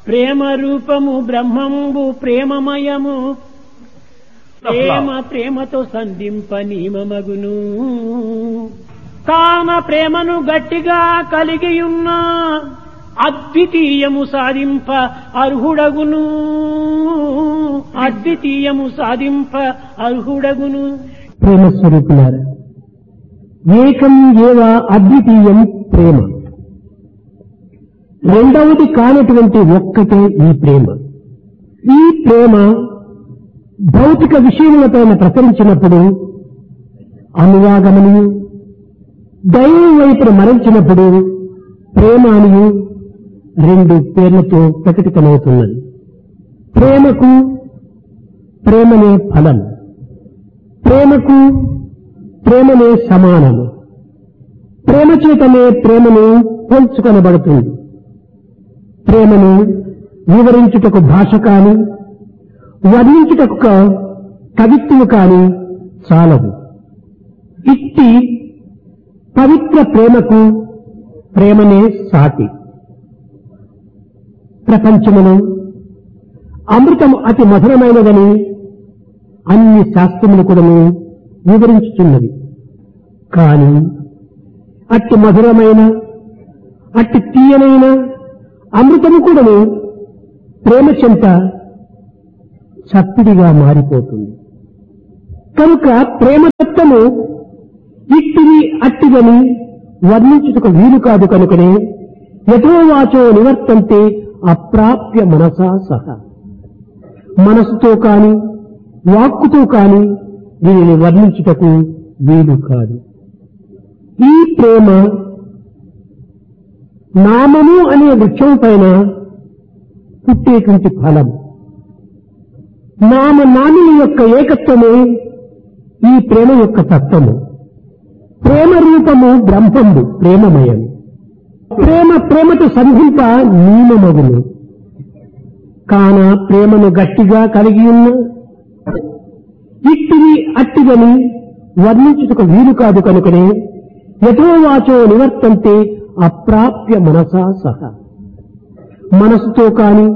ప్రేమ రూపము బ్రహ్మంబు ప్రేమమయము ప్రేమ ప్రేమతో సంధింప నియమమగును తాన ప్రేమను గట్టిగా కలిగియున్న అద్వితీయము సాధింప అర్హుడగును అద్వితీయము సాధింప అర్హుడగును ప్రేమ స్వరూపులారా ఏకం ఏవ అద్వితీయం ప్రేమ రెండవది కానటువంటి ఒక్కటే ఈ ప్రేమ ఈ ప్రేమ భౌతిక విషయములపైన ప్రసరించినప్పుడు అనువాగమనియు దైవం వైపున మరల్చినప్పుడు ప్రేమ అనియు రెండు పేర్లతో ప్రకటితమవుతున్నది ప్రేమకు ప్రేమనే ఫలం ప్రేమకు ప్రేమనే సమానము ప్రేమ చేతనే ప్రేమను పోల్చుకొనబడుతుంది ప్రేమను వివరించుటకు భాష కాని వర్ణించుటకు క- కవిత్వము కాని చాలదు ఇట్టి పవిత్ర ప్రేమకు ప్రేమనే సాటి ప్రపంచమును అమృతము అతి మధురమైనదని అన్ని శాస్త్రములు కూడాను వివరించుతున్నది కాని అట్టి మధురమైన అట్టి తీయనైన అమృతము కూడాను ప్రేమ చెంత చప్పిడిగా మారిపోతుంది కనుక ప్రేమతత్వము ఇట్టిది అట్టిదని వర్ణించుటకు వీలు కాదు కనుకనే యథోవాచో నివర్తంతే అప్రాప్య మనసా సహా మనసుతో కాని వాక్కుతో కాని దీనిని వర్ణించుటకు వీలు కాదు ఈ ప్రేమ నామము అనే వృక్షం పైన పుట్టేటువంటి ఫలం నామ నామిల యొక్క ఏకత్వమే ఈ ప్రేమ యొక్క తత్వము ప్రేమ రూపము బ్రహ్మంబు ప్రేమమయం ప్రేమ ప్రేమతో సంధింప నియమమగును కాన ప్రేమను గట్టిగా కలిగి ఉన్న ఇట్టిది అట్టిదని వర్ణించుటకు వీలు కాదు కనుకనే యథోవాచో నివర్తంతే అప్రాప్య మనసా సహ మనసుతో కాని